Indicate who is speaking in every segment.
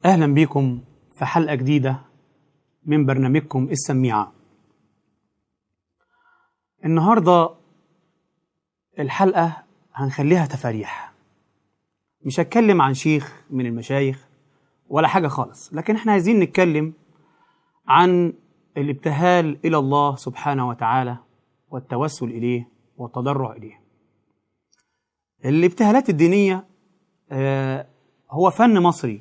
Speaker 1: أهلا بكم في حلقة جديدة من برنامجكم السميعة النهاردة الحلقة هنخليها تفاريح مش هتكلم عن شيخ من المشايخ ولا حاجة خالص لكن احنا عايزين نتكلم عن الابتهال إلى الله سبحانه وتعالى والتوسل إليه والتضرع إليه الابتهالات الدينية آه، هو فن مصري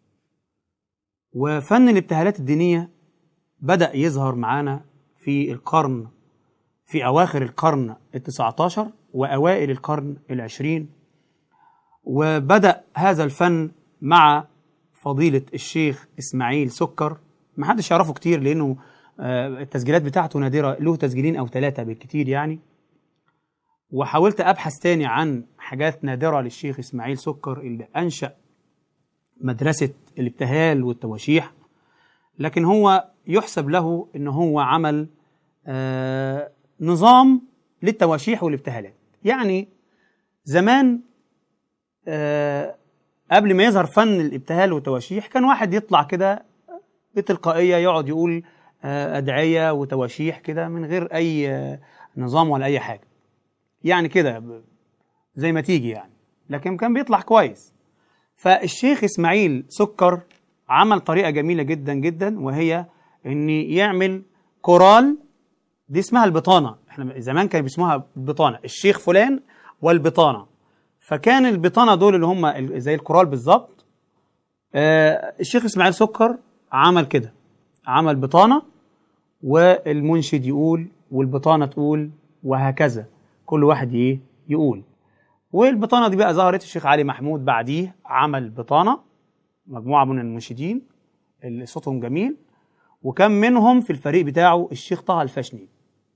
Speaker 1: وفن الابتهالات الدينية بدأ يظهر معانا في القرن في أواخر القرن التسعة عشر وأوائل القرن العشرين وبدأ هذا الفن مع فضيلة الشيخ إسماعيل سكر محدش يعرفه كتير لأنه آه، التسجيلات بتاعته نادرة له تسجيلين أو ثلاثة بالكتير يعني وحاولت أبحث تاني عن حاجات نادرة للشيخ إسماعيل سكر اللي أنشأ مدرسة الابتهال والتواشيح لكن هو يحسب له ان هو عمل آه نظام للتواشيح والابتهالات يعني زمان آه قبل ما يظهر فن الابتهال والتواشيح كان واحد يطلع كده بتلقائية يقعد يقول آه أدعية وتواشيح كده من غير أي آه نظام ولا أي حاجة يعني كده ب- زي ما تيجي يعني لكن كان بيطلع كويس فالشيخ اسماعيل سكر عمل طريقه جميله جدا جدا وهي ان يعمل كورال دي اسمها البطانه احنا زمان كانوا بيسموها البطانه الشيخ فلان والبطانه فكان البطانه دول اللي هم ال- زي الكورال بالظبط آه الشيخ اسماعيل سكر عمل كده عمل بطانه والمنشد يقول والبطانه تقول وهكذا كل واحد ايه يقول والبطانه دي بقى ظهرت الشيخ علي محمود بعديه عمل بطانه مجموعه من المنشدين اللي صوتهم جميل وكان منهم في الفريق بتاعه الشيخ طه الفشني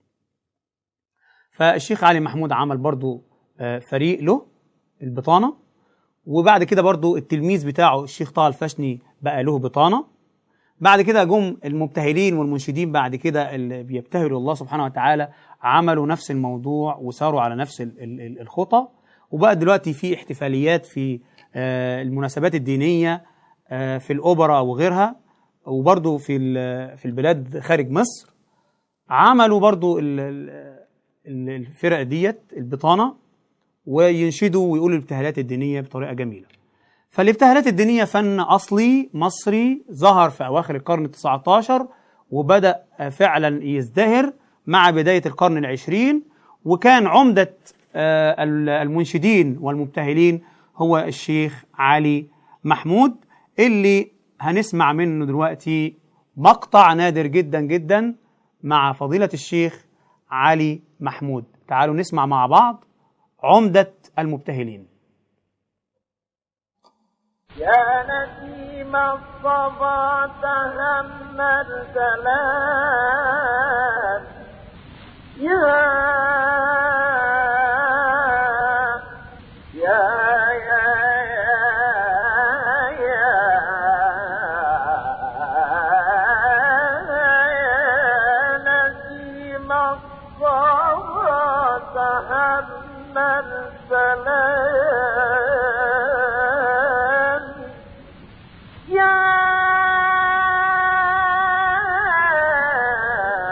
Speaker 1: فالشيخ علي محمود عمل برضو آه، فريق له البطانه وبعد كده برضو التلميذ بتاعه الشيخ طه الفشني بقى له بطانه بعد كده جم المبتهلين والمنشدين بعد كده اللي بيبتهلوا الله سبحانه وتعالى عملوا نفس الموضوع وساروا على نفس ال- ال- ال- الخطى وبقى دلوقتي في احتفاليات في آه، المناسبات الدينية آه، في الأوبرا وغيرها وبرضو في ال- في البلاد خارج مصر عملوا برضو ال- ال- ال- الفرق ديت البطانة وينشدوا ويقولوا الابتهالات الدينية بطريقة جميلة فالابتهالات الدينية فن أصلي مصري ظهر في أواخر القرن التسعة عشر وبدأ فعلا يزدهر مع بداية القرن العشرين وكان عمدة آه، المنشدين والمبتهلين هو الشيخ علي محمود اللي هنسمع منه دلوقتي مقطع نادر جدا جدا مع فضيلة الشيخ علي محمود تعالوا نسمع مع بعض عمدة المبتهلين
Speaker 2: يا نسيم الصبا تهم الكلام يا يا يا يا يا نسيم الصبا تهم السلام يا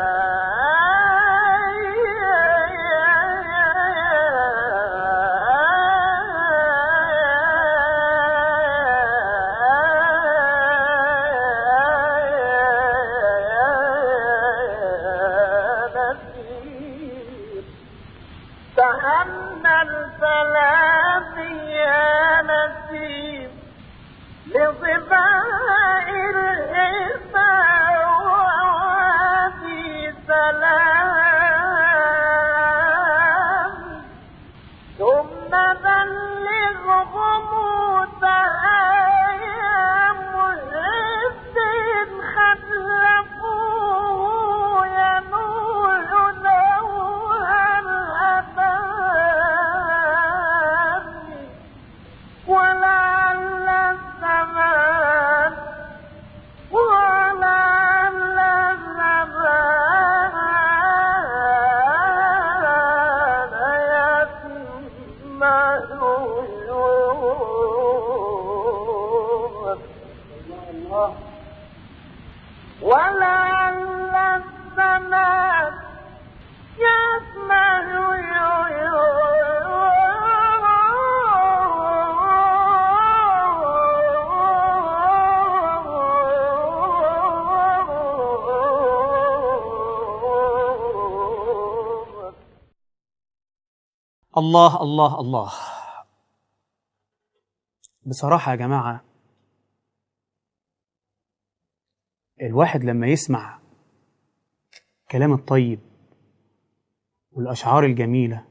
Speaker 1: الله الله الله بصراحة يا جماعة الواحد لما يسمع كلام الطيب والأشعار الجميلة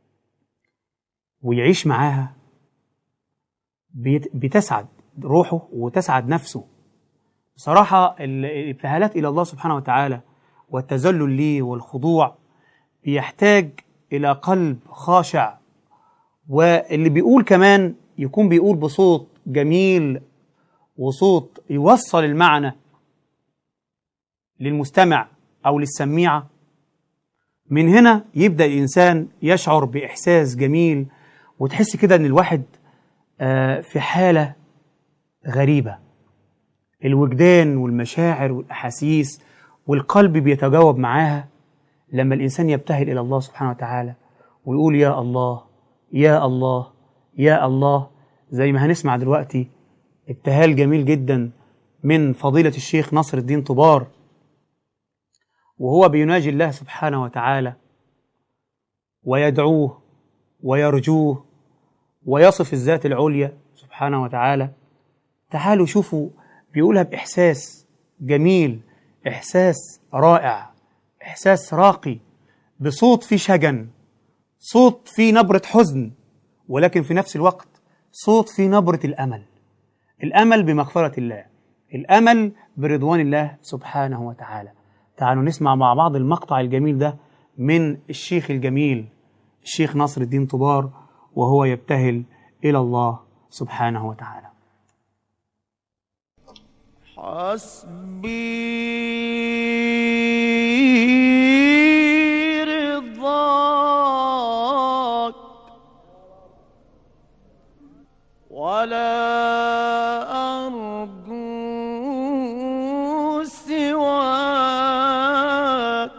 Speaker 1: ويعيش معاها بيت- بتسعد روحه وتسعد نفسه بصراحة ال- الابتهالات إلى الله سبحانه وتعالى والتذلل ليه والخضوع بيحتاج إلى قلب خاشع واللي بيقول كمان يكون بيقول بصوت جميل وصوت يوصل المعنى للمستمع أو للسميعة من هنا يبدأ الإنسان يشعر بإحساس جميل وتحس كده إن الواحد آه، في حالة غريبة الوجدان والمشاعر والأحاسيس والقلب بيتجاوب معاها لما الإنسان يبتهل إلى الله سبحانه وتعالى ويقول يا الله يا الله يا الله زي ما هنسمع دلوقتي ابتهال جميل جدا من فضيلة الشيخ نصر الدين طبار وهو بيناجي الله سبحانه وتعالى ويدعوه ويرجوه ويصف الذات العليا سبحانه وتعالى تعالوا شوفوا بيقولها بإحساس جميل إحساس رائع إحساس راقي بصوت فيه شجن صوت فيه نبرة حزن ولكن في نفس الوقت صوت فيه نبرة الأمل الأمل بمغفرة الله الأمل برضوان الله سبحانه وتعالى تعالوا نسمع مع بعض المقطع الجميل ده من الشيخ الجميل الشيخ نصر الدين طبار وهو يبتهل إلى الله سبحانه وتعالى
Speaker 3: حسبي رضاك ولا أرجو سواك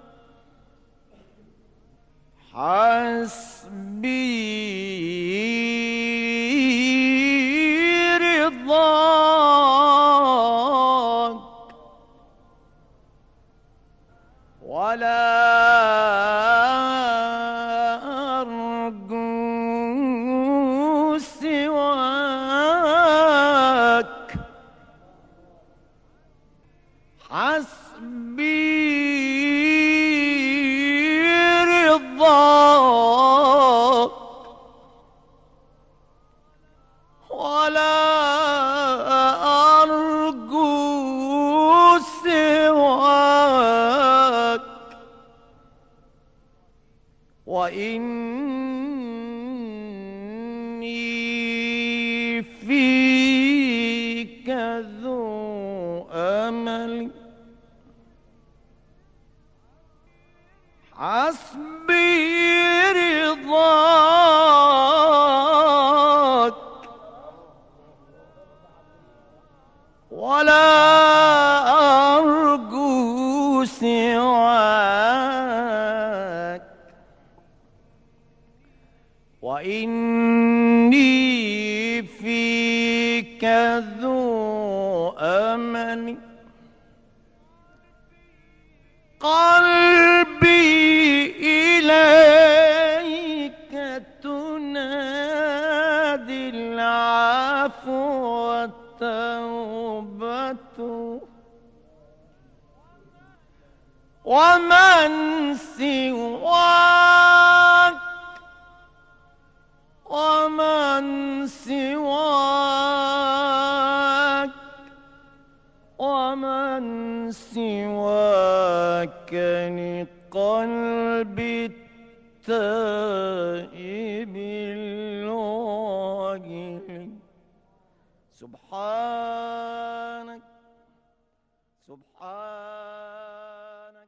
Speaker 3: حسبي رضاك ولا أرجو سواك حسبي رضاك ولا أرجو سواك وإني فيك ذو أمل حسبي رضاك ولا أرجو سواك وإني فيك ذو أمل قلبي إليك تنادي العفو والتوبة ومن سواك ومن سواك ومن سواك لقلبي التائب الواجل سبحانك سبحانك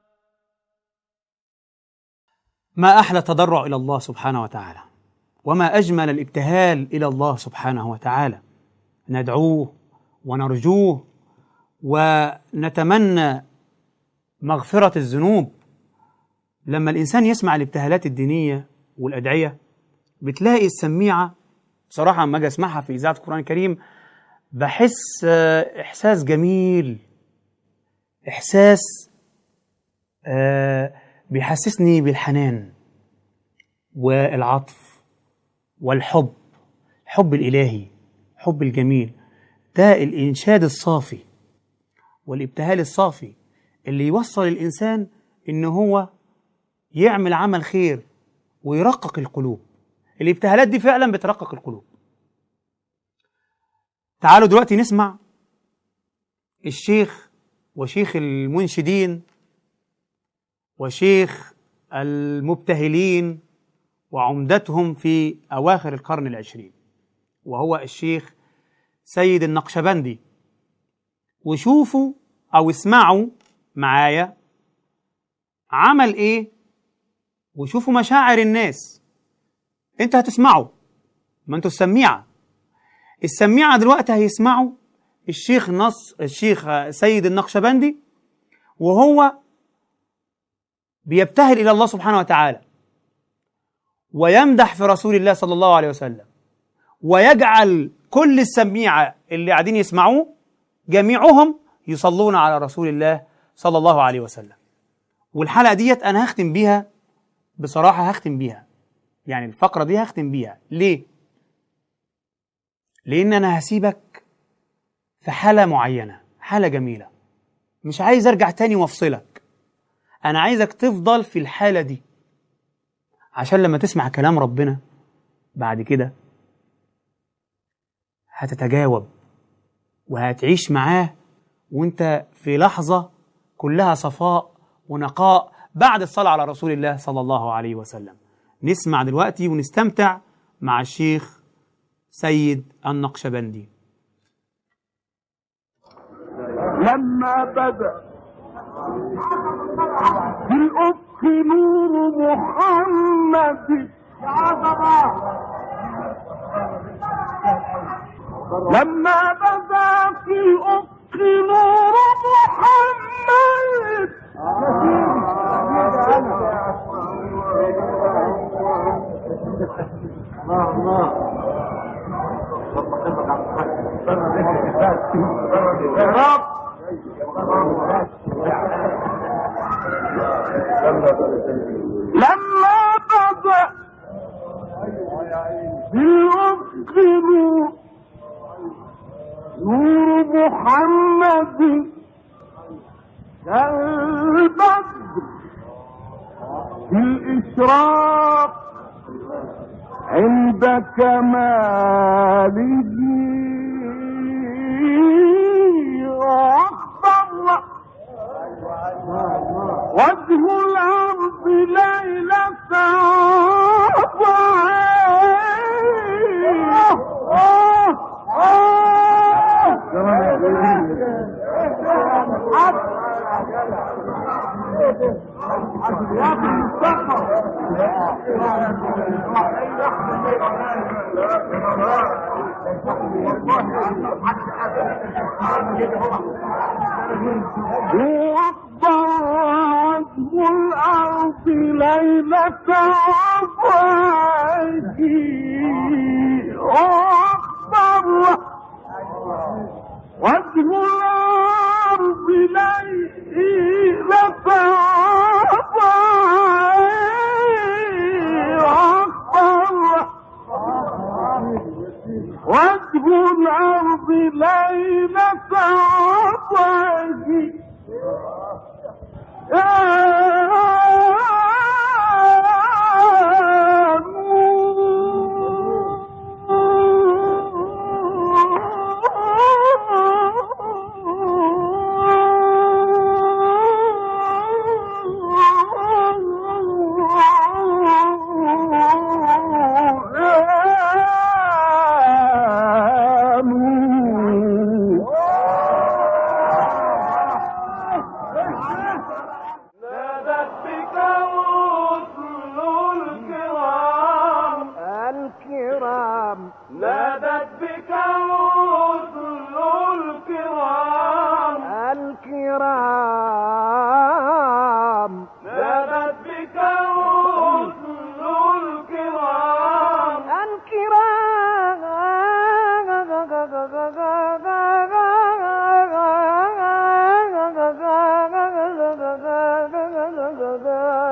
Speaker 1: ما أحلى التضرع إلى الله سبحانه وتعالى وما أجمل الابتهال إلى الله سبحانه وتعالى ندعوه ونرجوه ونتمنى مغفرة الذنوب لما الإنسان يسمع الابتهالات الدينية والأدعية بتلاقي السميعة بصراحة لما أجي أسمعها في إذاعة القرآن الكريم بحس آه، إحساس جميل إحساس آه، بيحسسني بالحنان والعطف والحب الحب الإلهي حب الجميل ده الإنشاد الصافي والابتهال الصافي اللي يوصل الإنسان إن هو يعمل عمل خير ويرقق القلوب الابتهالات دي فعلا بترقق القلوب تعالوا دلوقتي نسمع الشيخ وشيخ المنشدين وشيخ المبتهلين وعمدتهم في أواخر القرن العشرين وهو الشيخ سيد النقشبندي وشوفوا أو اسمعوا معايا عمل إيه وشوفوا مشاعر الناس انت هتسمعوا ما انتوا السميعة السميعة دلوقتي هيسمعوا الشيخ نص الشيخ سيد النقشبندي وهو بيبتهل إلى الله سبحانه وتعالى ويمدح في رسول الله صلى الله عليه وسلم ويجعل كل السميعة اللي قاعدين يسمعوه جميعهم يصلون على رسول الله صلى الله عليه وسلم والحلقة ديت أنا هختم بيها بصراحة هختم بيها يعني الفقرة دي هختم بيها ليه؟ لأن أنا هسيبك في حالة معينة حالة جميلة مش عايز أرجع تاني وأفصلك أنا عايزك تفضل في الحالة دي عشان لما تسمع كلام ربنا بعد كده هتتجاوب وهتعيش معاه وانت في لحظة كلها صفاء ونقاء بعد الصلاة على رسول الله صلى الله عليه وسلم نسمع دلوقتي ونستمتع مع الشيخ سيد النقشبندي
Speaker 2: لما بدأ في الأفق نور محمد لما بدا في الأفق نور محمد لما بدا في الأفق نور نور محمد كالبدر في الإشراق عند كماله واخضر وجه الأرض ليلة واخضر وجه الأرض ليلة عبادي واخضر وجه الأرض ليلة عبادي واخضر وجه الأرض ليلة عطاك
Speaker 3: نادت بك رسل الكرام
Speaker 2: الكرام
Speaker 3: نادت بك رسل الكرام
Speaker 2: الكرام
Speaker 3: نادت بك رسل الكرام
Speaker 2: الكرام